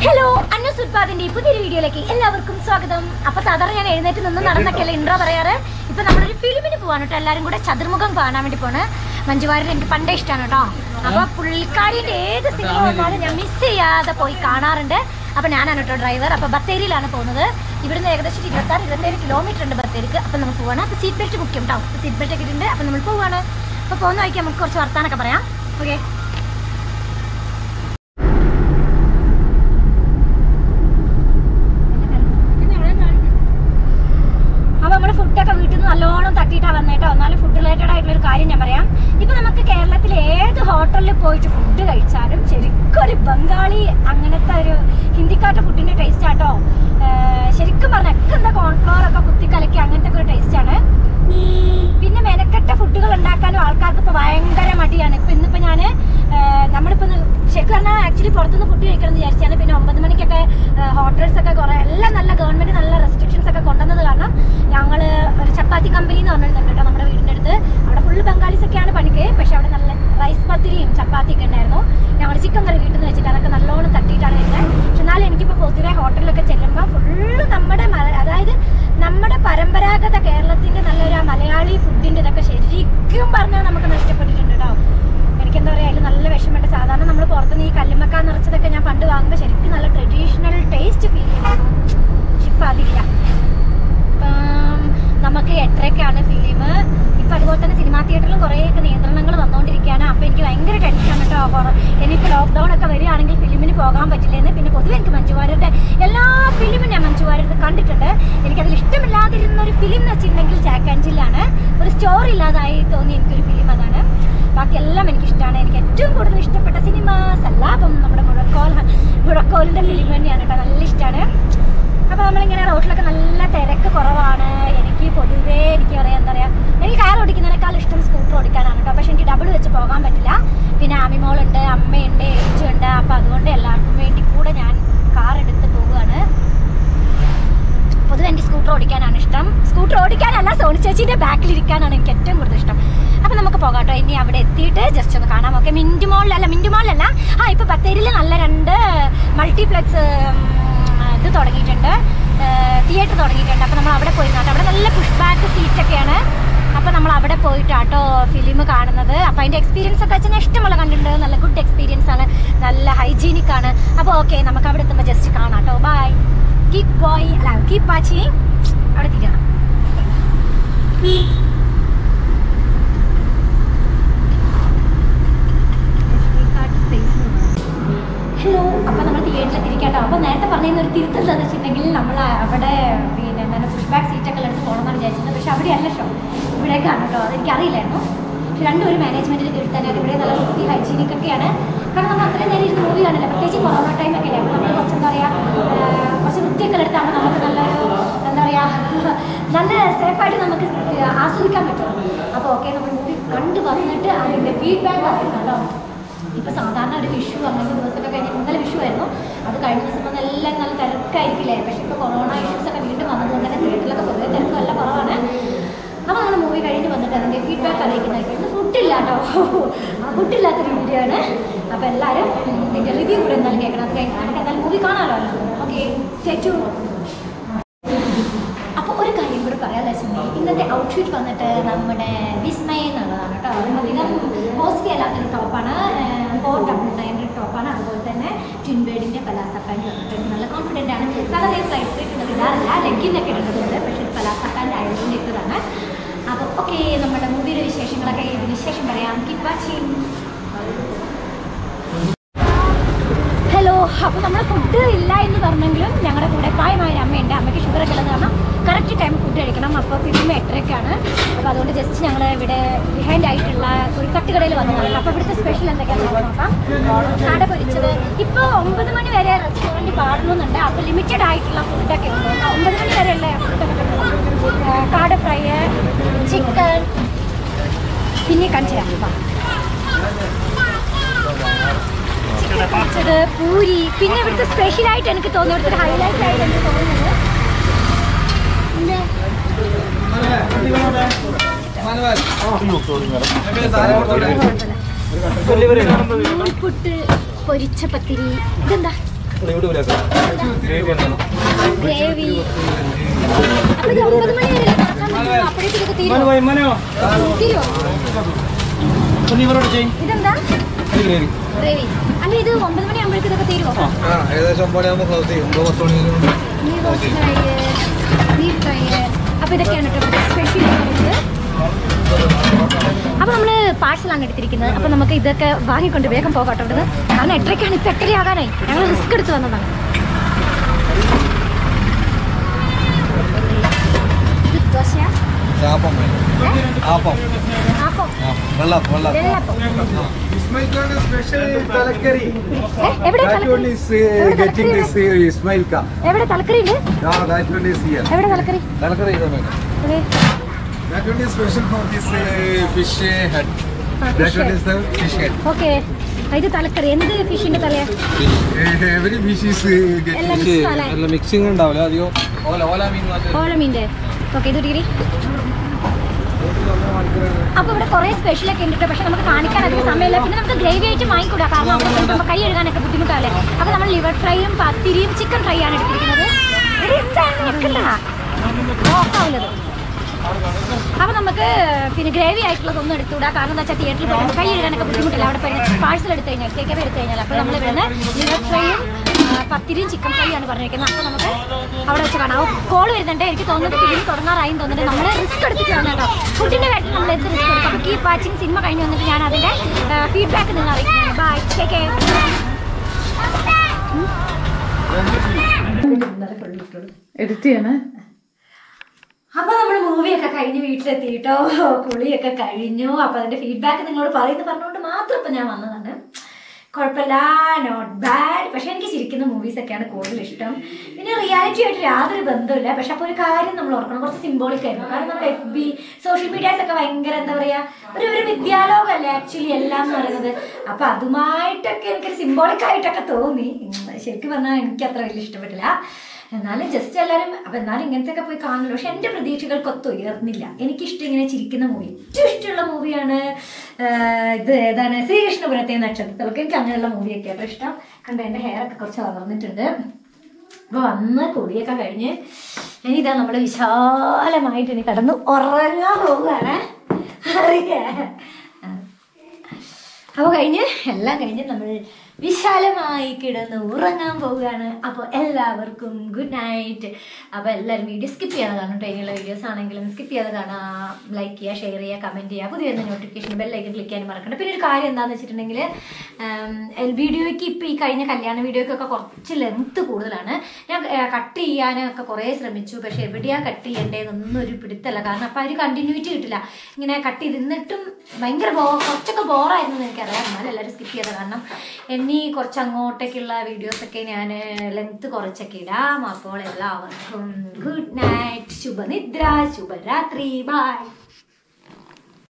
Hello Anna's ഉത്പാദിന്റെ പുതിയൊരു വീഡിയോയിലേക്ക് എല്ലാവർക്കും സ്വാഗതം അപ്പൊ സാധാരണ ഞാൻ എഴുന്നേറ്റ് നിന്ന് നടന്നൊക്കെയല്ല ഇൻട്രോ പറയാറ് ഇപ്പൊ നമ്മളൊരു ഫിലിമിന് പോവാണ് കേട്ടോ എല്ലാരും കൂടെ ചതുർമുഖം കാണാൻ വേണ്ടി പോണ് മഞ്ജുവാരിൽ എനിക്ക് പണ്ടേ ഇഷ്ടമാണ് കേട്ടോ അപ്പൊ പുള്ളിക്കാരിന്റെ ഏത് സിനിമ വന്നാലും ഞാൻ മിസ് ചെയ്യാതെ പോയി കാണാറുണ്ട് അപ്പൊ ഞാനാണ് കേട്ടോ ഡ്രൈവർ അപ്പൊ ബത്തേരിയിലാണ് പോകുന്നത് ഇവിടുന്ന് ഏകദേശം ഇരുപത്താറ് ഇരുപത്തേഴ് കിലോമീറ്റർ ഉണ്ട് ബത്തേരിക്ക് അപ്പൊ നമ്മൾ പോവാണ് അപ്പൊ സീറ്റ് ബെൽറ്റ് ബുക്ക് ചെയ്യും കേട്ടോ സീറ്റ് ബെൽറ്റ് ഒക്കെ ഇട്ടുണ്ട് അപ്പൊ നമ്മൾ പോവാണ് അപ്പൊ പോകുന്ന വഴിക്ക് നമുക്ക് കുറച്ച് വർത്താനൊക്കെ പറയാം ഓക്കെ അപ്പൊ നമ്മള് ഫുഡൊക്കെ വീട്ടിൽ നിന്ന് നല്ലോണം തട്ടിയിട്ടാ വന്നേട്ടോ എന്നാലും ഫുഡ് റിലേറ്റഡ് ആയിട്ടുള്ള ഒരു കാര്യം ഞാൻ പറയാം ഇപ്പൊ നമുക്ക് കേരളത്തിൽ ഏത് ഹോട്ടലിൽ പോയിട്ട് ഫുഡ് കഴിച്ചാലും ശരിക്കും ഒരു ബംഗാളി അങ്ങനത്തെ ഒരു ഹിന്ദിക്കാരുടെ ഫുഡിന്റെ ടേസ്റ്റ് ആട്ടോ ഏർ ശരിക്കും പറഞ്ഞാൽ ഒക്കെ എന്താ കോൺഫ്ലോർ ഒക്കെ കുത്തിക്കലക്കി അങ്ങനത്തെ ഒക്കെ ഒരു ടേസ്റ്റ് ആണ് പിന്നെ മെനക്കെട്ട ഫുഡുകൾ ഉണ്ടാക്കാനും ആൾക്കാർക്ക് ഇപ്പൊ ഭയങ്കര മടിയാണ് ഇപ്പൊ ഇന്നിപ്പോ ഞാന് ഏർ നമ്മളിപ്പോ ഇന്ന് ശരിക്കും പറഞ്ഞാൽ ആക്ച്വലി പുറത്തുനിന്ന് ഫുഡ് കഴിക്കണം എന്ന് വിചാരിച്ചാണ് പിന്നെ ഒമ്പത് മണിക്കൊക്കെ ഹോട്ടൽസ് ഒക്കെ കുറെ എല്ലാം നല്ല ഗവൺമെന്റ് നല്ല റെസ്ട്രിക്ഷൻസ് ഒക്കെ കൊണ്ടുവന്നത് കാരണം ഞങ്ങള് ഒരു ചപ്പാത്തി കമ്പനി എന്ന് പറഞ്ഞിരുന്നുണ്ട് കേട്ടോ നമ്മുടെ വീടിന്റെ അടുത്ത് അവിടെ ഫുള്ള് ബംഗാളീസ് ഒക്കെയാണ് പണിക്ക് പക്ഷെ അവിടെ നല്ല റൈസ് പത്തിരിയും ചപ്പാത്തിയൊക്കെ ഉണ്ടായിരുന്നു ഞങ്ങൾ ചിക്കൻ കറി വീട്ടിൽ നിന്ന് വെച്ചിട്ട് അതൊക്കെ നല്ലോണം തട്ടിയിട്ടാണ് കഴിക്കുന്നത് പക്ഷെ എന്നാലും എനിക്കിപ്പോൾ പൊതുവെ ഹോട്ടലിലൊക്കെ ചെല്ലുമ്പോൾ ഫുള്ള് നമ്മുടെ മല- അതായത് നമ്മുടെ പരമ്പരാഗത കേരളത്തിന്റെ നല്ലൊരു ആ മലയാളി ഫുഡിന്റെ ഇതൊക്കെ ശരിക്കും പറഞ്ഞാൽ നമുക്ക് നഷ്ടപ്പെട്ടിട്ടുണ്ട് കേട്ടോ എനിക്കെന്താ പറയുക അതിൽ നല്ല വിഷമമുണ്ട് സാധാരണ നമ്മൾ പുറത്തുനിന്ന് ഈ കല്ലുമ്മക്ക നിറച്ചതൊക്കെ ഞാൻ പണ്ട് വാങ്ങുമ്പോൾ ശരിക്കും നല്ല ട്രഡീഷണൽ ടേസ്റ്റ് ഫീൽ ചെയ്യുന്നു ഇപ്പം അതില്ല ഇപ്പം നമുക്ക് എട്ടരയ്ക്കാണ് ഫിലിം ഇപ്പം അതുപോലെ തന്നെ സിനിമാ തിയേറ്ററിലും കുറേയൊക്കെ നിയന്ത്രണങ്ങൾ വന്നുകൊണ്ടിരിക്കുകയാണ് അപ്പോൾ എനിക്ക് ഭയങ്കര ടെൻഷൻ കേട്ടോ ഹൊറ- ഇനിയിപ്പോൾ ലോക്ക്ഡൗൺ ഒക്കെ വരികയാണെങ്കിൽ ഫിലിമിന് പോകാൻ പറ്റില്ലെന്ന് പിന്നെ പൊതുവെ എനിക്ക് മഞ്ജുവാരുടെ എല്ലാ ഫിലിമും ഞാൻ മഞ്ജുവാരുടെ കണ്ടിട്ടുണ്ട് എനിക്കതിൽ ഇഷ്ടമില്ലാതിരുന്ന ഒരു ഫിലിം എന്ന് വെച്ചിട്ടുണ്ടെങ്കിൽ ജാക്ക് ആൻജിലാണ് ഒരു സ്റ്റോറി ഇല്ലാതായി തോന്നി എനിക്കൊരു ഫിലിം അതാണ് ബാക്കി എല്ലാം എനിക്ക് ഇഷ്ടമാണ് എനിക്ക് ഏറ്റവും കൂടുതൽ ഇഷ്ടപ്പെട്ട സിനിമ സല്ലാപം നമ്മുടെ മുഴക്കോൽ മുഴക്കോലിൻ്റെ ഫിലിം തന്നെയാണ് കേട്ടോ നല്ല ഇഷ്ടമാണ് അപ്പോൾ നമ്മളിങ്ങനെ റോഡിലൊക്കെ നല്ല തിരക്ക് കുറവാണ് എനിക്ക് പൊതുവേ എനിക്ക് പറയാം എന്താ പറയുക എനിക്ക് കാർ ഓടിക്കുന്നതിനേക്കാൾ ഇഷ്ടം സ്കൂട്ടർ ഓടിക്കാനാണ് കേട്ടോ പക്ഷെ എനിക്ക് ഡബിൾ വെച്ച് പോകാൻ പറ്റില്ല പിന്നെ ആമിമോളുണ്ട് അമ്മയുണ്ട് ഏച്ചുണ്ട് അപ്പോൾ അതുകൊണ്ട് എല്ലാവർക്കും വേണ്ടി കൂടെ ഞാൻ കാർ എടുത്ത് പോവുകയാണ് പൊതുവെ എനിക്ക് സ്കൂട്ടർ ഓടിക്കാനാണ് ഇഷ്ടം സ്കൂട്ടർ ഓടിക്കാനല്ല സോണി ചേച്ചീൻ്റെ ബാക്കിലിരിക്കാനാണ് എനിക്ക് ഏറ്റവും കൂടുതൽ ഇഷ്ടം അപ്പം നമുക്ക് പോകാട്ടോ ഇനി അവിടെ എത്തിയിട്ട് ജസ്റ്റ് ഒന്ന് കാണാം ഓക്കെ മിൻറ്റ് മോളിലല്ല മിൻറ്റ് മോളിലല്ല ആ ഇപ്പോൾ ബത്തേരിയിൽ നല്ല രണ്ട് മൾട്ടിപ്ലെക്സ് ഇത് തുടങ്ങിയിട്ടുണ്ട് തിയേറ്റർ തുടങ്ങിയിട്ടുണ്ട് അപ്പോൾ നമ്മൾ അവിടെ പോയി നോട്ടോ അവിടെ നല്ല പുഷ് ബാക്ക് സീറ്റൊക്കെയാണ് അപ്പോൾ നമ്മൾ അവിടെ പോയിട്ടാട്ടോ ഫിലിം കാണുന്നത് അപ്പോൾ അതിൻ്റെ എക്സ്പീരിയൻസ് ഒക്കെ വെച്ചാൽ ഞാൻ ഇഷ്ടമുള്ള കണ്ടിട്ടുണ്ട് നല്ല ഗുഡ് എക്സ്പീരിയൻസ് ആണ് നല്ല ഹൈജീനിക് ആണ് അപ്പോൾ ഓക്കെ നമുക്ക് അവിടെ എത്തുമ്പോൾ ജസ്റ്റ് കാണാം കേട്ടോ ബൈ കീപ് ഗോയി അല്ല കീപ് വാച്ചിങ് അവിടെ തിരിയണം ഹലോ അപ്പോൾ നമ്മൾ തിയേറ്ററിൽ തിരിക്കാട്ടോ അപ്പോൾ നേരത്തെ പറഞ്ഞിരുന്ന ഒരു തിരുത്തം എന്താണെന്ന് വെച്ചിട്ടുണ്ടെങ്കിൽ നമ്മൾ അവിടെ പിന്നെ എന്താണ് പുഷ് ബാക്ക് സീറ്റൊക്കെ എടുത്ത് പോകണമെന്നാണ് വിചാരിച്ചത് പക്ഷെ അവിടെയല്ല ഷോ ഇവിടേക്കാണ് കേട്ടോ അതെനിക്കറിയില്ലായിരുന്നു പക്ഷെ രണ്ടും ഒരു മാനേജ്മെൻറ്റിൽ കീഴിൽ തന്നെയാണ് ഇവിടെ നല്ല വൃത്തി ഹൈജീനിക് ഒക്കെയാണ് കാരണം നമ്മൾ അത്രയും നേരം ഇരുന്ന് മൂവി കാണില്ല പ്രത്യേകിച്ച് കൊറോണ ടൈമൊക്കെ അല്ലേ അപ്പോൾ നമ്മൾ കുറച്ച് എന്താ പറയുക കുറച്ച് വൃത്തിയൊക്കെ എടുത്താകുമ്പോൾ നമുക്ക് നല്ലൊരു എന്താ പറയുക നല്ല സേഫായിട്ട് നമുക്ക് ആസ്വദിക്കാൻ പറ്റും അപ്പോൾ ഓക്കെ നമ്മൾ മൂവി കണ്ട് വന്നിട്ട് അതിൻ്റെ ഫീഡ്ബാക്ക് അറിയുന്നു കേട്ടോ ഇപ്പൊ സാധാരണ ഒരു വിഷു അങ്ങനത്തെ ദിവസമൊക്കെ കഴിഞ്ഞ് ഇന്നലെ വിഷു ആയിരുന്നു അത് കഴിഞ്ഞ ദിവസം വന്ന് എല്ലാം നല്ല തിരക്കായിരിക്കില്ലേ പക്ഷെ ഇപ്പോൾ കൊറോണ ഇഷ്യൂസ് ഒക്കെ വീണ്ടും വന്നതുകൊണ്ട് തന്നെ തിയേറ്ററിലൊക്കെ പൊതുവെ തിരക്ക് നല്ല കുറവാണ് അപ്പോൾ നമ്മൾ മൂവി കഴിഞ്ഞ് വന്നിട്ട് അതിൻ്റെ ഫീഡ്ബാക്ക് അറിയിക്കുന്നതായിരിക്കും ഇന്ന് ഫുഡില്ല കേട്ടോ ഫുഡില്ലാത്തൊരു വീഡിയോ ആണ് അപ്പോൾ എല്ലാവരും ഇതിൻ്റെ റിവ്യൂ കൂടെ എന്തായാലും കേൾക്കണം അത് കഴിഞ്ഞ് നമുക്ക് എന്തായാലും മൂവി കാണാമല്ലോ ഓക്കെ ചേച്ചു അപ്പോൾ ഒരു കാര്യം കൂടി പറയാമെന്ന് വെച്ചിട്ടുണ്ടെങ്കിൽ ഇന്നത്തെ ഔട്ട്ഫിറ്റ് വന്നിട്ട് നമ്മുടെ വിസ്മയ എന്നുള്ളതാണ് കേട്ടോ അധികം കോസ്റ്റ്ലി അല്ലാത്തൊരു ടോപ്പാണ് ഫോർ ഡബിൾ നയൻ്റെ ടോപ്പാണ് അതുപോലെ തന്നെ ട്വിൻബേഡിൻ്റെ പലാസ പാൻറ്റ് വന്നിട്ടുണ്ട് നല്ല കോൺഫിഡൻ്റ് ആണ് സാധാരണ ഫ്ലൈറ്റ് സ്ട്രീറ്റ് ഒന്നും ഇടാറില്ല ലെഗിനൊക്കെ ഇടുന്നുണ്ട് പക്ഷേ പലാസ പാൻറ്റ് ആയതുകൊണ്ട് ഇട്ടതാണ് അപ്പോൾ ഓക്കെ നമ്മുടെ മൂവിയുടെ വിശേഷങ്ങളൊക്കെ ഇതിന് ശേഷം പറയാം കീപ് വാച്ചിങ് ഹലോ അപ്പോൾ നമ്മൾ ഫുഡ് ഇല്ല എന്ന് പറഞ്ഞെങ്കിലും ഞങ്ങളുടെ കൂടെ പ്രായമായ ഒരു അമ്മയുണ്ട് അമ്മയ്ക്ക് ഷുഗർ ഒക്കെ ഉള്ളത് കാരണം കറക്റ്റ് ടൈം ഫുഡ് കഴിക്കണം അപ്പോൾ ഫിലിം എട്ടരയ്ക്കാണ് അപ്പോൾ അതുകൊണ്ട് ജസ്റ്റ് ഞങ്ങൾ ഇവിടെ ബിഹൈൻഡ് ആയിട്ടുള്ള ഒരു തട്ടുകടയിൽ വന്നതാണ് അപ്പോൾ ഇവിടുത്തെ സ്പെഷ്യൽ എന്തൊക്കെയാണെന്ന് നമുക്ക് നോക്കാം കട പൊരിച്ചത് ഇപ്പോൾ ഒമ്പത് മണി വരെ റെസ്റ്റോറൻറ്റ് പാടണമെന്നുണ്ട് അപ്പോൾ ലിമിറ്റഡ് ആയിട്ടുള്ള ഫുഡൊക്കെ ഉണ്ട് ഒമ്പത് മണി വരെയുള്ള ഫുഡൊക്കെ കാട ഫ്രൈ ചിക്കൻ പിന്നെ കാണിച്ചു തരാം കേട്ടോ. ചിക്കൻ പൊരിച്ചത് പൂരി പിന്നെ ഇവിടുത്തെ സ്പെഷ്യൽ ആയിട്ട് എനിക്ക് തോന്നുന്നു ഇവിടുത്തെ ഹൈലൈറ്റ് ആയിട്ട് എനിക്ക് തോന്നുന്നത് പിന്നെ നൂൽപുട്ട് പൊരിച്ച പത്തിരി ഇതെന്താ ഗ്രേവി അപ്പൊ ഇത് ഒമ്പത് മണി വരെ തുറക്കാൻ പറ്റുള്ളൂ അപ്പോഴേക്കൊക്കെ തീരുമോ തീരുമോ ഇതെന്താ ഗ്രേവി അല്ല ഇത് ഒമ്പത് മണി ആകുമ്പോഴേക്കും ഇതൊക്കെ തീരുമോ ആ ഏകദേശം ഒമ്പത് ആകുമ്പോൾ ക്ലോസ് ചെയ്യും ഒമ്പത് പത്ത് മണി വരെ ബീഫ് ഫ്രൈ ബീഫ് ഫ്രൈ അപ്പൊ ഇതൊക്കെയാണ് കേട്ടോ സ്പെഷ്യൽ അപ്പൊ നമ്മള് പാഴ്സലാണ് എടുത്തിരിക്കുന്നത് അപ്പൊ നമുക്ക് ഇതൊക്കെ വാങ്ങിക്കൊണ്ട് വേഗം പോകാട്ടോ ഇവിടുന്ന് കാരണം എട്ടരയ്ക്കാണ് ഇപ്പൊ എട്ടര ആകാനായി ഞങ്ങൾ റിസ്ക് എടുത്ത് വന്നതാണ് ഇത് ദോശയാ? ചാപ്പം വേണം ആപ്പം ആപ്പം? ആ, വെള്ളം വെള്ളം വെള്ളപ്പം? സ്പെഷ്യൽ തലക്കറി ഏ, എവിടെ That തലക്കറി? one is uh, എവിടെ getting തലക്കറി? this uh, Ismail ka. എവിടെ തലക്കറി ഉണ്ട് Yeah, that one is here. എവിടെ തലക്കറി തലക്കറി ഇതാ വേണം. എവിടെ? That one is special for this uh, fish uh, head. ആ, That fish one head. is the fish head. Okay ഇത് തലക്കറി എന്ത് ഫിഷിന്റെ തലയാ Fish. Uh, every fish is uh, get എല്ലാം fish. mix ആണല്ലേ? എല്ലാം മിക്സിംഗ് ഉണ്ടാവില്ല അധികം ഓല ഓല മീൻ മാത്രമേ ഓല മീൻ്റെ ഓക്കെ ഇത് ഡിഗ്രി അപ്പൊ ഇവിടെ കുറെ സ്പെഷ്യൽ ഒക്കെ ഉണ്ട് പക്ഷെ നമുക്ക് കാണിക്കാൻ അധികം സമയമില്ല പിന്നെ നമുക്ക് ഗ്രേവി ആയിട്ട് വാങ്ങിക്കൂടാ കാരണം അവിടെ ചെല്ലുമ്പോൾ കൈ എഴുതാനൊക്കെ ബുദ്ധിമുട്ടാവില്ലേ അപ്പൊ നമ്മൾ ലിവർ ഫ്രൈയും പത്തിരിയും ചിക്കൻ ഫ്രൈ ആണ് എടുത്തിരിക്കുന്നത് ഇത് എന്താണ് ഞെക്കണ്ട ഓഫാവില്ലത് അപ്പൊ നമുക്ക് പിന്നെ ഗ്രേവി ആയിട്ടുള്ളതൊന്നും എടുത്തുകൂടാ കാരണം എന്താ വെച്ചാൽ തിയേറ്ററിൽ പോകുമ്പോൾ കൈ എഴുതാനൊക്കെ ബുദ്ധിമുട്ടില്ല അവിടെ പോയി പാഴ്സൽ എടുത്തു കഴിഞ്ഞാൽ ടേക്കവേ എടുത്തു കഴിഞ്ഞാൽ അപ്പോൾ നമ്മൾ ഇവിടുന്ന് ലിവർ ഫ്രൈയും ആ, പത്തിരിയും ചിക്കൻ ഫ്രൈ ആണ് പറഞ്ഞിരിക്കുന്നത് അപ്പോൾ നമുക്ക് അവിടെ വെച്ച് കാണാം കോൾ വരുന്നുണ്ട് എനിക്ക് തോന്നുന്നത് ഫിലിം തുടങ്ങാറായി തോന്നുന്നുണ്ട് നമ്മൾ റിസ്ക് എടുത്തിട്ടാണ് കേട്ടോ ഫുഡിന്റെ കാര്യത്തിൽ നമ്മൾ എന്ത് റിസ്ക് എടുക്കും അപ്പോൾ കീപ് വാച്ചിങ് സിനിമ കഴിഞ്ഞ് വന്നിട്ട് ഞാൻ അതിന്റെ ഫീഡ്ബാക്ക് നിങ്ങൾ അറിയിക്കുന്നതാണ് ബൈ ടേക്ക് എഡിറ്റ് ചെയ്യണേ അപ്പൊ നമ്മൾ മൂവിയൊക്കെ കഴിഞ്ഞ് വീട്ടിലെത്തിയിട്ടോ കുളിയൊക്കെ കഴിഞ്ഞു അപ്പൊ അതിന്റെ ഫീഡ്ബാക്ക് നിങ്ങളോട് പറയുന്നു പറഞ്ഞുകൊണ്ട് മാത്രം ഇപ്പൊ ഞാൻ വന്നതാണ് കുഴപ്പമില്ല നോട്ട് ബാഡ് പക്ഷെ എനിക്ക് ചിരിക്കുന്ന മൂവീസ് ഒക്കെയാണ് കൂടുതൽ ഇഷ്ടം പിന്നെ റിയാലിറ്റി ആയിട്ട് യാതൊരു ബന്ധമില്ല പക്ഷെ അപ്പോൾ ഒരു കാര്യം നമ്മൾ ഓർക്കണം കുറച്ച് സിംബോളിക് ആയിരുന്നു കാരണം നമ്മൾ എഫ് ബി സോഷ്യൽ മീഡിയാസ് ഒക്കെ ഭയങ്കര എന്താ പറയാ ഒരു ഒരു വിദ്യാലോകമല്ലേ ആക്ച്വലി എല്ലാം എന്ന് പറയുന്നത് അപ്പൊ അതുമായിട്ടൊക്കെ എനിക്കൊരു സിംബോളിക് ആയിട്ടൊക്കെ തോന്നി ഉം, ശരിക്കും പറഞ്ഞാൽ എനിക്ക് അത്ര വലിയ ഇഷ്ടപ്പെട്ടില്ല എന്നാലും ജസ്റ്റ് എല്ലാവരും അപ്പം എന്നാലും ഇങ്ങനത്തെ ഒക്കെ പോയി കാണുമല്ലോ പക്ഷെ എൻ്റെ പ്രതീക്ഷകൾക്കൊത്ത് ഉയർന്നില്ല എനിക്കിഷ്ടം ഇങ്ങനെ ചിരിക്കുന്ന മൂവി ഏറ്റവും ഇഷ്ടമുള്ള മൂവിയാണ് ഇത് ഏതാണ് ശ്രീകൃഷ്ണപുരത്തെ നക്ഷത്രത്തിലൊക്കെ എനിക്ക് അങ്ങനെയുള്ള മൂവിയൊക്കെ ആട്ടോ ഇഷ്ടം കണ്ട എൻ്റെ ഹെയർ ഒക്കെ കുറച്ച് വളർന്നിട്ടുണ്ട് അപ്പോൾ വന്ന് കുടിയൊക്കെ കഴിഞ്ഞ് ഇനി ഇതാ നമ്മൾ വിശാലമായിട്ട് ഇനി കടന്ന് ഉറങ്ങാൻ പോവുകയാണ് അറിയേ അപ്പോൾ കഴിഞ്ഞ് എല്ലാം കഴിഞ്ഞ് നമ്മൾ വിശാലമായി കിടന്ന് ഉറങ്ങാൻ പോവുകയാണ് അപ്പോൾ എല്ലാവർക്കും ഗുഡ് നൈറ്റ് അപ്പോൾ എല്ലാവരും വീഡിയോ സ്കിപ്പ് ചെയ്യാതെ കാണും കേട്ടോ ഇനിയുള്ള വീഡിയോസ് ആണെങ്കിലും സ്കിപ്പ് ചെയ്യാതെ കാണാം ലൈക്ക് ചെയ്യുക ഷെയർ ചെയ്യുക കമൻറ്റ് ചെയ്യുക പുതിയ വരുന്ന നോട്ടിഫിക്കേഷൻ ബെല്ലൈക്കൻ ക്ലിക്ക് ചെയ്യാനും മറക്കണ്ട പിന്നെ ഒരു കാര്യം എന്താണെന്ന് വെച്ചിട്ടുണ്ടെങ്കിൽ വീഡിയോയ്ക്ക് ഇപ്പോൾ ഈ കഴിഞ്ഞ കല്യാണ വീഡിയോയ്ക്കൊക്കെ കുറച്ച് ലെങ്ത്ത് കൂടുതലാണ് ഞാൻ കട്ട് ചെയ്യാനൊക്കെ കുറേ ശ്രമിച്ചു പക്ഷേ എവിടെയാണ് കട്ട് ചെയ്യേണ്ടതെന്നൊന്നും ഒരു പിടുത്തല്ല കാരണം അപ്പോൾ ഒരു കണ്ടിന്യൂറ്റി കിട്ടില്ല ഇങ്ങനെ കട്ട് ചെയ്ത് എന്നിട്ടും ഭയങ്കര ബോ കുറച്ചൊക്കെ ബോറായിരുന്നു എന്ന് എനിക്കറിയാം എന്നാലും എല്ലാവരും സ്കിപ്പ് ചെയ്ത കാരണം ഇനി കുറച്ച് അങ്ങോട്ടേക്കുള്ള വീഡിയോസൊക്കെ ഞാൻ ലെങ്ത്ത് കുറച്ചൊക്കെ ഇടാം അപ്പോൾ എല്ലാവർക്കും ഗുഡ് നൈറ്റ് ശുഭനിദ്ര ശുഭരാത്രി ബൈ